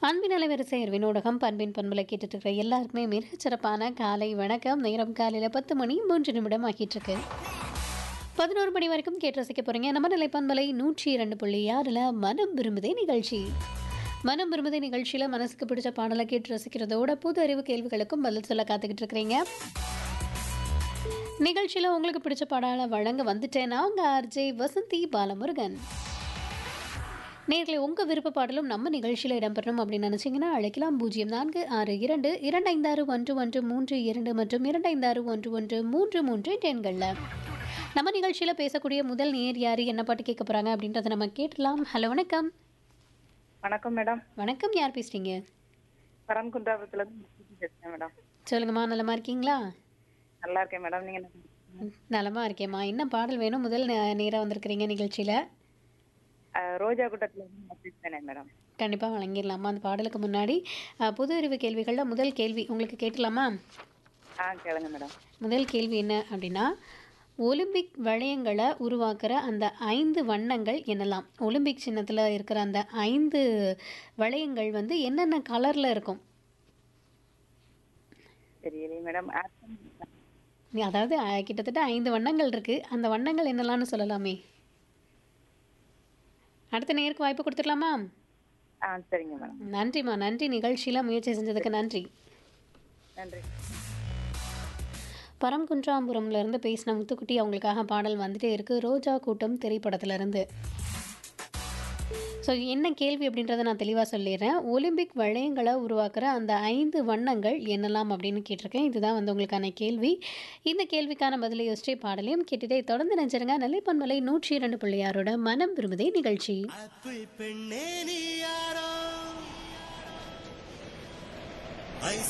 அன்பின் அலைவரிசை வினோடகம் பண்பின் பண்பலை கேட்டுட்டு இருக்கிற எல்லாருக்குமே மிக சிறப்பான காலை வணக்கம் நேரம் காலையில் பத்து மணி மூன்று நிமிடம் ஆகிட்டு இருக்கு பதினோரு மணி வரைக்கும் கேட்டு ரசிக்க போறீங்க நம்ம நிலை பண்பலை நூற்றி இரண்டு புள்ளி ஆறில் மனம் விரும்புதே நிகழ்ச்சி மனம் விரும்புதே நிகழ்ச்சியில் மனசுக்கு பிடிச்ச பாடலை கேட்டு ரசிக்கிறதோட புது அறிவு கேள்விகளுக்கும் பதில் சொல்ல காத்துக்கிட்டு இருக்கிறீங்க நிகழ்ச்சியில் உங்களுக்கு பிடிச்ச பாடலை வழங்க வந்துட்டேன்னா உங்கள் ஆர்ஜே வசந்தி பாலமுருகன் நேர்களை உங்கள் விருப்ப பாடலும் நம்ம நிகழ்ச்சியில் இடம்பெறணும் அப்படின்னு நினச்சிங்கன்னா அழைக்கலாம் பூஜ்ஜியம் நான்கு ஆறு இரண்டு இரண்டு ஐந்தாறு ஒன்று ஒன்று மூன்று இரண்டு மற்றும் இரண்டு ஐந்தாறு ஒன்று ஒன்று மூன்று மூன்று எண்களில் நம்ம நிகழ்ச்சியில் பேசக்கூடிய முதல் நேர் யார் என்ன பாட்டு கேட்க போகிறாங்க அப்படின்றத நம்ம கேட்டலாம் ஹலோ வணக்கம் வணக்கம் மேடம் வணக்கம் யார் பேசுகிறீங்க பரம்குன்றாபுரத்துல இருந்து பேசுறேன் மேடம் சொல்லுங்கம்மா நலமா இருக்கீங்களா நல்லா இருக்கேன் மேடம் நீங்க என்ன பண்றீங்க? ம், நலமா இருக்கேம்மா என்ன பாடல் வேணும் முதல் நேராக வந்திருக்கிறீங்க நிகழ்ச்சியில் அஹ், ரோஜா கூட்டத்துல இருந்து நான் பேசுறேன் மேடம் கண்டிப்பாக வழங்கிடலாமா அந்த பாடலுக்கு முன்னாடி அஹ், பொது அறிவு கேள்விகளில் முதல் கேள்வி உங்களுக்கு கேட்கலாமா ஆ கேளுங்க மேடம் முதல் கேள்வி என்ன அப்படின்னா ஒலிம்பிக் வளையங்களை உருவாக்குற அந்த ஐந்து வண்ணங்கள் என்னலாம் ஒலிம்பிக் சின்னத்தில் இருக்கிற அந்த ஐந்து வளையங்கள் வந்து என்னென்ன கலரில் இருக்கும் தெரியலையே மேடம் நீ அதாவது அஹ், கிட்டத்தட்ட ஐந்து வண்ணங்கள் இருக்குது அந்த வண்ணங்கள் என்னலாம்னு சொல்லலாமே அடுத்த நேருக்கு வாய்ப்பு கொடுத்துடலாமா ஆ சரிங்க மேடம் நன்றிம்மா நன்றி நிகழ்ச்சியில் முயற்சி செஞ்சதுக்கு நன்றி நன்றி பரம்குன்றாம்புரம்ல இருந்து பேசின முத்துக்குட்டி அவங்களுக்காக பாடல் வந்துட்டே இருக்கு ரோஜா கூட்டம் திரைப்படத்துல இருந்து ஸோ என்ன கேள்வி அப்படின்றத நான் தெளிவாக சொல்லிடுறேன் ஒலிம்பிக் வளையங்களை உருவாக்குற அந்த ஐந்து வண்ணங்கள் என்னலாம் அப்படின்னு கேட்டிருக்கேன் இதுதான் வந்து உங்களுக்கான கேள்வி இந்த கேள்விக்கான பதிலை யோசிச்சே பாடலையும் கேட்டுட்டே தொடர்ந்து நினைச்சிருங்க நிலைப்பன்மலை நூற்றி இரண்டு பிள்ளையாரோட மனம் விரும்புதே நிகழ்ச்சி அப்பு பெண்ணே நீ யாரோ ஐ